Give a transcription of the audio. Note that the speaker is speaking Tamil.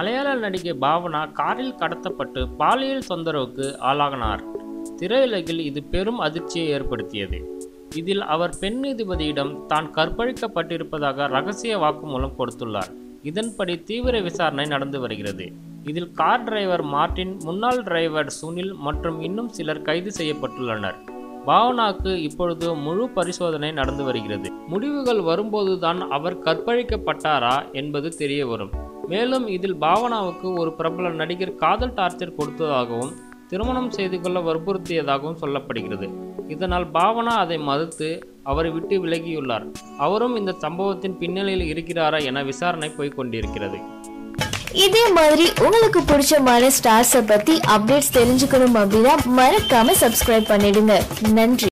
மலையாள நடிகை பாவனா காரில் கடத்தப்பட்டு பாலியல் தொந்தரவுக்கு ஆளாகினார் திரையுலகில் இது பெரும் அதிர்ச்சியை ஏற்படுத்தியது இதில் அவர் பெண் நீதிபதியிடம் தான் கற்பழிக்கப்பட்டிருப்பதாக ரகசிய வாக்குமூலம் கொடுத்துள்ளார் இதன்படி தீவிர விசாரணை நடந்து வருகிறது இதில் கார் டிரைவர் மார்ட்டின் முன்னாள் டிரைவர் சுனில் மற்றும் இன்னும் சிலர் கைது செய்யப்பட்டுள்ளனர் பாவனாக்கு இப்பொழுது முழு பரிசோதனை நடந்து வருகிறது முடிவுகள் வரும்போதுதான் அவர் கற்பழிக்கப்பட்டாரா என்பது தெரிய வரும் மேலும் இதில் பாவனாவுக்கு ஒரு பிரபல நடிகர் காதல் டார்ச்சர் கொடுத்ததாகவும் திருமணம் செய்து கொள்ள வற்புறுத்தியதாகவும் சொல்லப்படுகிறது இதனால் பாவனா அதை மறுத்து அவரை விட்டு விலகியுள்ளார் அவரும் இந்த சம்பவத்தின் பின்னணியில் இருக்கிறாரா என விசாரணை போய்க் கொண்டிருக்கிறது இதே மாதிரி உங்களுக்கு பிடிச்சமான ஸ்டார்ஸை பத்தி அப்டேட்ஸ் தெரிஞ்சுக்கணும் அப்படின்னா மறக்காம சப்ஸ்கிரைப் பண்ணிடுங்க நன்றி